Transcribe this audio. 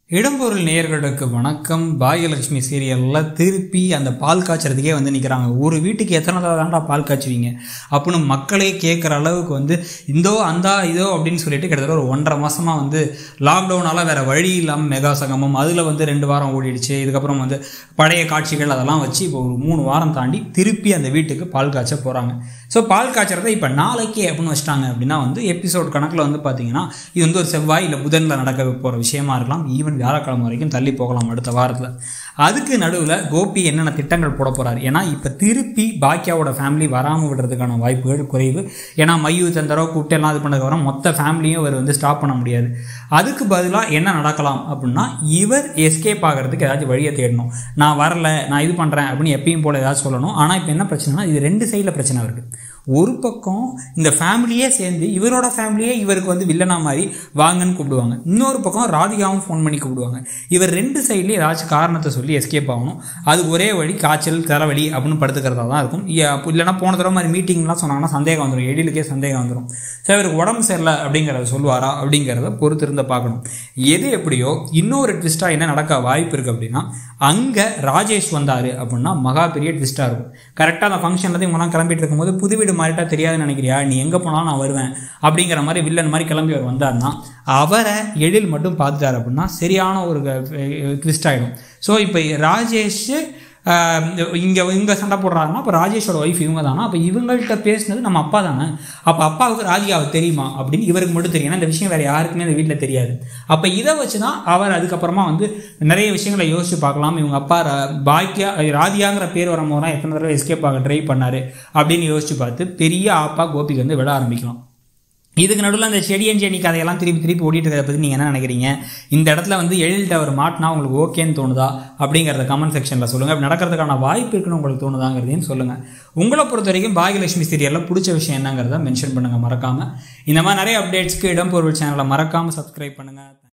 இடம்பொருள் நேயர்களுக்கு வணக்கம் பாகியலட்சுமி சீரியலில் திருப்பி அந்த பால் காய்ச்சறதுக்கே வந்து நிற்கிறாங்க ஒரு வீட்டுக்கு எத்தனை தடவை தாண்டா பால் காய்ச்சுவீங்க அப்படின்னு மக்களே கேட்குற அளவுக்கு வந்து இந்தோ அந்தா இதோ அப்படின்னு சொல்லிட்டு கிட்டத்தட்ட ஒரு ஒன்றரை மாதமாக வந்து லாக்டவுனால வேறு வழி இல்லாமல் மெகா சங்கமம் அதில் வந்து ரெண்டு வாரம் ஓடிடுச்சு இதுக்கப்புறம் வந்து பழைய காட்சிகள் அதெல்லாம் வச்சு இப்போ ஒரு மூணு வாரம் தாண்டி திருப்பி அந்த வீட்டுக்கு பால் காய்ச்ச போகிறாங்க ஸோ பால் காய்ச்சறதை இப்போ நாளைக்கே அப்படின்னு வச்சிட்டாங்க அப்படின்னா வந்து எபிசோட் கணக்கில் வந்து பார்த்தீங்கன்னா இது வந்து ஒரு செவ்வாய் இல்லை புதனில் நடக்க போகிற விஷயமா இருக்கலாம் ஈவன் வியாழக்கிழமை வரைக்கும் தள்ளி போகலாம் அடுத்த வாரத்தில் அதுக்கு நடுவில் கோபி என்னென்ன திட்டங்கள் போட போகிறார் ஏன்னா இப்போ திருப்பி பாக்கியாவோட ஃபேமிலி வராமல் விடுறதுக்கான வாய்ப்புகள் குறைவு ஏன்னா மையூ தந்தரோ கூப்பிட்டு எல்லாம் இது பண்ணதுக்கப்புறம் மொத்த ஃபேமிலியும் இவர் வந்து ஸ்டாப் பண்ண முடியாது அதுக்கு பதிலாக என்ன நடக்கலாம் அப்படின்னா இவர் எஸ்கேப் ஆகிறதுக்கு ஏதாச்சும் வழியை தேடணும் நான் வரல நான் இது பண்ணுறேன் அப்படின்னு எப்பயும் போல ஏதாச்சும் சொல்லணும் ஆனால் இப்போ என்ன பிரச்சனைனா இது ரெண்டு சைடில் பிரச்சனை இருக்குது ஒரு பக்கம் இந்த ஃபேமிலியே சேர்ந்து இவரோட ஃபேமிலியே இவருக்கு வந்து வில்லனா மாதிரி வாங்கன்னு கூப்பிடுவாங்க இன்னொரு பக்கம் ராதிகாவும் ஃபோன் பண்ணி கூப்பிடுவாங்க இவர் ரெண்டு சைட்லேயும் ஏதாச்சும் காரணத்தை சொல்லி எஸ்கேப் ஆகணும் அது ஒரே வழி காய்ச்சல் தலைவலி அப்படின்னு படுத்துக்கிறதா தான் இருக்கும் ஏ- இல்லைன்னா போன தடவை மாதிரி மீட்டிங்லாம் சொன்னாங்கன்னா சந்தேகம் வந்துடும் எழிலுக்கே சந்தேகம் வந்துடும் ஸோ இவருக்கு உடம்பு சரியில்லை அப்படிங்கிறத சொல்லுவாரா அப்படிங்கிறத பொறுத்து இருந்து பார்க்கணும் எது எப்படியோ இன்னொரு ட்விஸ்ட்டாக என்ன நடக்க வாய்ப்பு இருக்குது அப்படின்னா அங்கே ராஜேஷ் வந்தார் அப்படின்னா மகா பெரிய ட்விஸ்ட்டாக இருக்கும் கரெக்டாக அந்த ஃபங்க்ஷன்லேருந்து இவங்கலாம் கிளம்பிட்டு இருக்கும்போது புது வீடு மாறிட்டா தெரியாதுன்னு நினைக்கிறியா நீ எங்கே போனாலும் நான் வருவேன் அப்படிங்கிற மாதிரி வில்லன் மாதிரி கிளம்பி அவர் வந்தார்னா அவரை எழில் மட்டும் பார்த்துட்டார் அப்படின்னா சரியான ஒரு ட்விஸ்ட் ஆகிடும் ஸோ இப்போ ராஜேஷ் இங்கே இவங்க சண்டை போடுறாங்கன்னா அப்போ ராஜேஷோட ஒய்ஃப் இவங்க தானா அப்போ இவங்கள்ட்ட பேசினது நம்ம அப்பா தானே அப்போ அப்பாவுக்கு ராதிகாவை தெரியுமா அப்படின்னு இவருக்கு மட்டும் தெரியும் ஏன்னா இந்த விஷயம் வேறு யாருக்குமே அந்த வீட்டில் தெரியாது அப்போ இதை வச்சு தான் அவர் அதுக்கப்புறமா வந்து நிறைய விஷயங்களை யோசிச்சு பார்க்கலாம் இவங்க அப்பா ரா- பாக்கியா ராதியாங்கிற பேர் வரும்போது தான் எத்தனை தடவை எஸ்கேப் ஆக ட்ரை பண்ணாரு அப்படின்னு யோசிச்சு பார்த்து பெரிய ஆப்பா கோபிக்கு வந்து விட ஆரம்பிக்கலாம் இதுக்கு நடுவில் அந்த செடியன் செடி கதையெல்லாம் திருப்பி திருப்பி ஓடிட்டு இருக்கிறத பற்றி நீங்கள் என்ன நினைக்கிறீங்க இந்த இடத்துல வந்து எழில்கிட்ட அவர் மாட்டினா உங்களுக்கு ஓகேன்னு தோணுதா அப்படிங்கிறத கமெண்ட் செக்ஷனில் சொல்லுங்கள் அப்படி நடக்கிறதுக்கான வாய்ப்பு இருக்குன்னு உங்களுக்கு தோணுதாங்கிறதையும் சொல்லுங்கள் உங்களை பொறுத்த வரைக்கும் பாகியலட்சுமி சீரியலில் பிடிச்ச விஷயம் என்னங்கிறத மென்ஷன் பண்ணுங்கள் மறக்காமல் இந்த மாதிரி நிறைய அப்டேட்ஸ்க்கு இடம்பொருள் சேனலை மறக்காமல் சப்ஸ்கிரைப் பண்ணுங்கள்